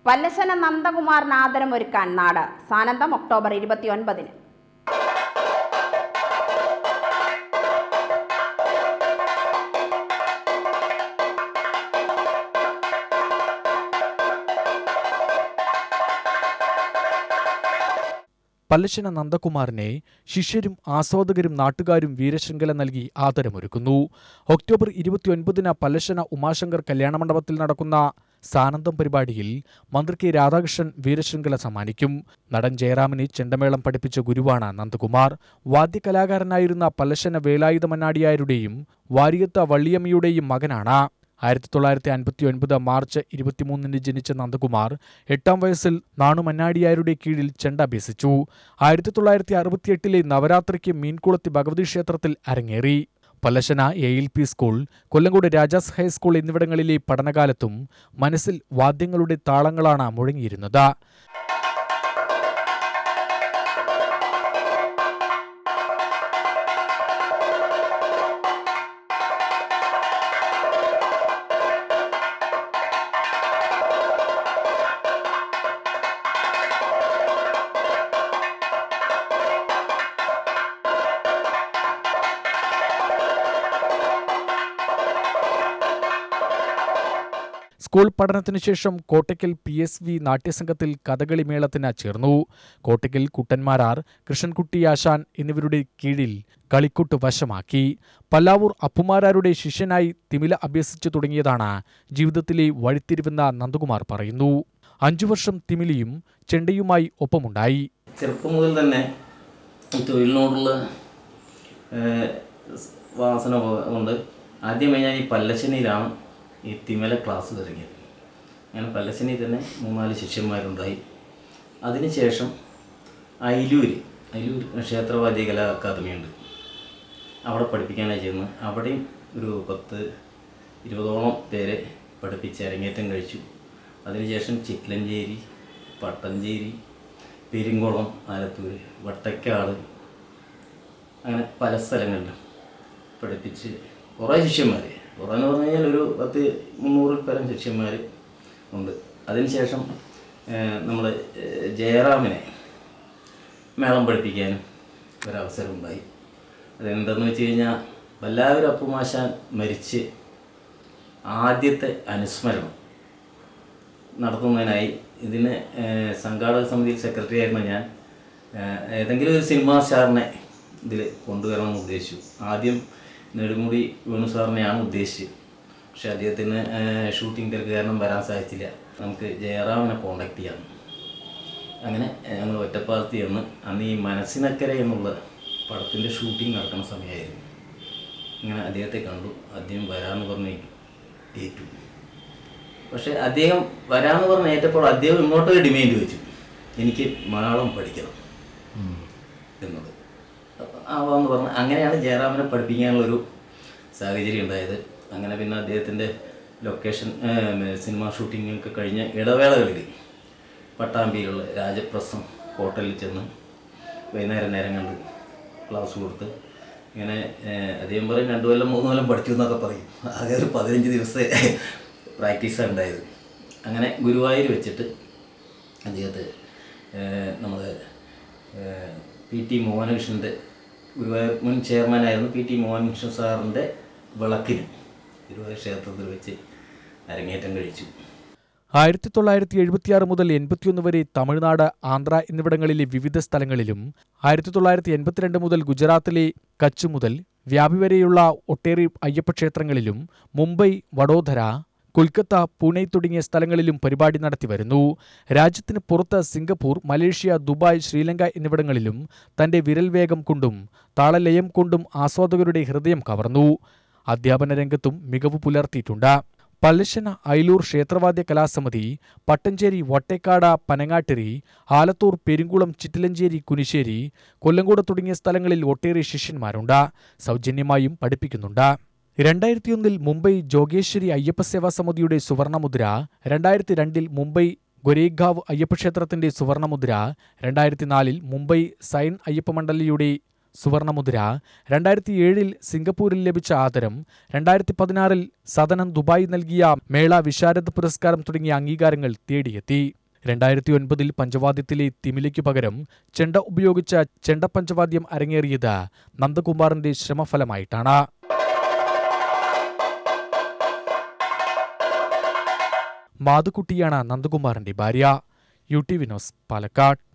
പല്ലശന നന്ദകുമാറിന് ആദരമൊരുക്കാൻ നാട് സാനന്ദം ഒക്ടോബർ ഇരുപത്തിയൊൻപതിന് പല്ലശ്ശന നന്ദകുമാറിനെ ശിഷ്യരും ആസ്വാദകരും നാട്ടുകാരും വീരശൃംഖല നൽകി ആദരമൊരുക്കുന്നു ഒക്ടോബർ ഇരുപത്തിയൊൻപതിന് പല്ലശ്ശന ഉമാശങ്കർ കല്യാണമണ്ഡപത്തിൽ നടക്കുന്ന സാനന്ദം പരിപാടിയിൽ മന്ത്രി കെ രാധാകൃഷ്ണൻ വീരശൃംഖല സമ്മാനിക്കും നടൻ ജയറാമിനെ ചെണ്ടമേളം പഠിപ്പിച്ച ഗുരുവാണ് നന്ദകുമാർ വാദ്യകലാകാരനായിരുന്ന പല്ലശ്ശന വേലായുധ മന്നാടിയാരുടെയും വാരിയത്ത വള്ളിയമ്മയുടെയും മകനാണ് ആയിരത്തി തൊള്ളായിരത്തി അൻപത്തി ഒൻപത് മാർച്ച് ഇരുപത്തിമൂന്നിന് ജനിച്ച നന്ദകുമാർ എട്ടാം വയസ്സിൽ നാണു മന്നാടിയാരുടെ കീഴിൽ ചെണ്ട അഭ്യസിച്ചു ആയിരത്തി തൊള്ളായിരത്തി അറുപത്തിയെട്ടിലെ നവരാത്രിക്ക് മീൻകുളത്തി ഭഗവതി ക്ഷേത്രത്തിൽ അരങ്ങേറി Pallassana A L P school Kollengode Rajas high school എന്നിവിടങ്ങളിലെ പഠനകാലത്തും മനസ്സിൽ വാദ്യങ്ങളുടെ താളങ്ങളാണ് മുഴങ്ങിയിരുന്നത് സ്കൂൾ പഠനത്തിനു ശേഷം കോട്ടയ്ക്കൽ പി എസ് വി നാട്യസംഘത്തിൽ കഥകളി മേളത്തിന് ചേർന്നു കോട്ടയ്ക്കൽ കുട്ടന്മാരാർ കൃഷ്ണൻകുട്ടി ആശാൻ എന്നിവരുടെ കീഴിൽ കളിക്കുട്ട് വശമാക്കി പല്ലാവൂർ അപ്പുമാരാരുടെ ശിഷ്യനായി തിമില അഭ്യസിച്ചു തുടങ്ങിയതാണ് ജീവിതത്തിലെ വഴിത്തിരിവെന്ന നന്ദകുമാർ പറയുന്നു അഞ്ചു വർഷം തിമിലിയും ചെണ്ടയുമായി ഒപ്പമുണ്ടായി ചെറുപ്പം മുതൽ തന്നെ ഈ തൊഴിലിനോടുള്ള ഏഹ്, സ് വാസന പോ- കൊണ്ട് ആദ്യമേ ഞാൻ ഈ പല്ലശ്ശനിയിലാണ് ഈ തിമല ക്ലാസ് തുടങ്ങിയത് അങ്ങനെ പല്ലശ്ശനിയിൽ തന്നെ മൂന്നാല് ശിഷ്യന്മാരുണ്ടായി അതിനുശേഷം അയിലൂർ അയിലൂർ ക്ഷേത്രവാദ്യ കലാ അക്കാദമിയുണ്ട് അവിടെ പഠിപ്പിക്കാനായി ചെയ്യുന്നത് അവിടെയും ഒരു പത്ത് ഇരുപതോളം പേരെ പഠിപ്പിച്ച് അരങ്ങേറ്റം കഴിച്ചു അതിനുശേഷം ചിക്ലഞ്ചേരി പട്ടഞ്ചേരി പെരിങ്കുളം ആലത്തൂർ വട്ടക്കാട് അങ്ങനെ പല സ്ഥലങ്ങളിലും പഠിപ്പിച്ച് കുറേ ശിഷ്യന്മാർ കുറേ എന്ന് പറഞ്ഞു കഴിഞ്ഞാൽ ഒരു പത്ത് മുന്നൂറിൽ പരം ശിഷ്യന്മാർ ഉണ്ട് അതിനുശേഷം നമ്മൾ ജയറാമിനെ മേളം പഠിപ്പിക്കാനും ഒരവസരം ഉണ്ടായി അതെന്തെന്ന് വെച്ച് കഴിഞ്ഞാൽ വല്ലാവരും അപ്പുമാശാൻ മരിച്ച് ആദ്യത്തെ അനുസ്മരണം നടത്തുന്നതിനായി ഇതിന് ഏഹ്, സംഘാടക സമിതിയിൽ സെക്രട്ടറി ആയിരുന്ന ഞാൻ ഏഹ്, ഏതെങ്കിലും ഒരു സിനിമാ സ്റ്റാറിനെ ഇതിൽ കൊണ്ടുവരണമെന്ന് ഉദ്ദേശിച്ചു ആദ്യം നെടുമുടി വേണു സാറിനെയാണ് ഉദ്ദേശിച്ചത് പക്ഷെ അദ്ദേഹത്തിന് ഏഹ്, ഷൂട്ടിംഗ് തിരക്ക് കാരണം വരാൻ സാധിച്ചില്ല നമുക്ക് ജയറാമിനെ കോണ്ടാക്ട് ചെയ്യാം അങ്ങനെ ഞങ്ങൾ ഒറ്റപ്പാലത്ത് ചെന്ന് അന്ന് ഈ മനസ്സിനക്കരെ എന്നുള്ള പടത്തിൻ്റെ ഷൂട്ടിംഗ് നടക്കുന്ന സമയമായിരുന്നു ഇങ്ങനെ അദ്ദേഹത്തെ കണ്ടു അദ്ദേഹം വരാമെന്ന് പറഞ്ഞ് ഏറ്റു പക്ഷെ അദ്ദേഹം വരാമെന്ന് പറഞ്ഞ് ഏറ്റപ്പോൾ അദ്ദേഹം ഇങ്ങോട്ടൊരു ഡിമാൻഡ് വെച്ചു എനിക്ക് മലയാളം പഠിക്കണം എന്നത് ആവാന്ന് പറഞ്ഞ് അങ്ങനെയാണ് ജയറാമിനെ പഠിപ്പിക്കാനുള്ളൊരു സാഹചര്യം ഉണ്ടായത് അങ്ങനെ പിന്നെ അദ്ദേഹത്തിൻ്റെ ലൊക്കേഷൻ സിനിമ ഷൂട്ടിംഗ് ഒക്കെ കഴിഞ്ഞ ഇടവേളകളിൽ പട്ടാമ്പിയിലുള്ള രാജപ്രസം ഹോട്ടലിൽ ചെന്ന് വൈകുന്നേരം നേരം കണ്ട് ക്ലാസ് കൊടുത്ത് ഇങ്ങനെ ഏഹ്, അദ്ദേഹം പറയും രണ്ടു കൊല്ലം മൂന്ന് കൊല്ലം പഠിച്ചു എന്നൊക്കെ പറയും ആകെ ഒരു പതിനഞ്ച് ദിവസത്തെ പ്രാക്ടീസാണ് ഉണ്ടായത് അങ്ങനെ ഗുരുവായൂർ വെച്ചിട്ട് അദ്ദേഹത്തെ നമ്മൾ പി ടി മോഹനകൃഷ്ണൻ്റെ ഗുരുവായൂർ മുൻ ചെയർമാനായിരുന്നു പി ടി മോഹനകൃഷ്ണൻ സാറിൻ്റെ വിളക്കിന് ഗുരുവായൂർ ക്ഷേത്രത്തിൽ വെച്ച് അരങ്ങേറ്റം കഴിച്ചു ആയിരത്തി തൊള്ളായിരത്തി എഴുപത്തിയാറ് മുതൽ എൺപത്തിയൊന്ന് വരെ തമിഴ്നാട് ആന്ധ്ര എന്നിവിടങ്ങളിലെ വിവിധ സ്ഥലങ്ങളിലും ആയിരത്തി തൊള്ളായിരത്തി എൺപത്തിരണ്ട് മുതൽ ഗുജറാത്തിലെ കച്ച് മുതൽ വ്യാപി വരെയുള്ള ഒട്ടേറെ അയ്യപ്പ ക്ഷേത്രങ്ങളിലും മുംബൈ വഡോദര കൊൽക്കത്ത പൂനെ തുടങ്ങിയ സ്ഥലങ്ങളിലും പരിപാടി നടത്തിവരുന്നു രാജ്യത്തിന് പുറത്ത് സിംഗപ്പൂർ മലേഷ്യ ദുബായ് ശ്രീലങ്ക എന്നിവിടങ്ങളിലും തന്റെ വിരൽ വേഗം കൊണ്ടും താളലയം കൊണ്ടും ആസ്വാദകരുടെ ഹൃദയം കവർന്നു അധ്യാപന രംഗത്തും മികവ് പുലർത്തിയിട്ടുണ്ട് പല്ലശ്ശന അയലൂർ ക്ഷേത്രവാദ്യ കലാസമിതി പട്ടഞ്ചേരി വട്ടേക്കാട് പനങ്ങാട്ടിരി ആലത്തൂർ പെരുങ്കുളം ചിറ്റിലഞ്ചേരി കുനിശ്ശേരി കൊല്ലങ്കോട് തുടങ്ങിയ സ്ഥലങ്ങളിൽ ഒട്ടേറെ ശിഷ്യന്മാരുണ്ട് സൗജന്യമായും പഠിപ്പിക്കുന്നുണ്ട് രണ്ടായിരത്തിയൊന്നിൽ മുംബൈ ജോഗേശ്വരി അയ്യപ്പസേവാ സമിതിയുടെ സുവർണമുദ്ര രണ്ടായിരത്തി രണ്ടിൽ മുംബൈ ഗൊരേഗാവ് അയ്യപ്പക്ഷേത്രത്തിന്റെ സുവർണമുദ്ര രണ്ടായിരത്തി നാലിൽ മുംബൈ സൈൻ അയ്യപ്പ മണ്ഡലിയുടെ സുവർണമുദ്ര രണ്ടായിരത്തി ഏഴിൽ സിംഗപ്പൂരിൽ ലഭിച്ച ആദരം രണ്ടായിരത്തി പതിനാറിൽ സദനം ദുബായ് നൽകിയ മേള വിശാരദ് പുരസ്കാരം തുടങ്ങിയ അംഗീകാരങ്ങൾ തേടിയെത്തി രണ്ടായിരത്തി ഒൻപതിൽ പഞ്ചവാദ്യത്തിലെ തിമിലയ്ക്കു പകരം ചെണ്ട ഉപയോഗിച്ച ചെണ്ട പഞ്ചവാദ്യം അരങ്ങേറിയത് നന്ദകുമാറിന്റെ ശ്രമഫലമായിട്ടാണ് മാതുക്കുട്ടിയാണ് നന്ദകുമാറിന്റെ ഭാര്യ യു ടി വിനോസ് പാലക്കാട്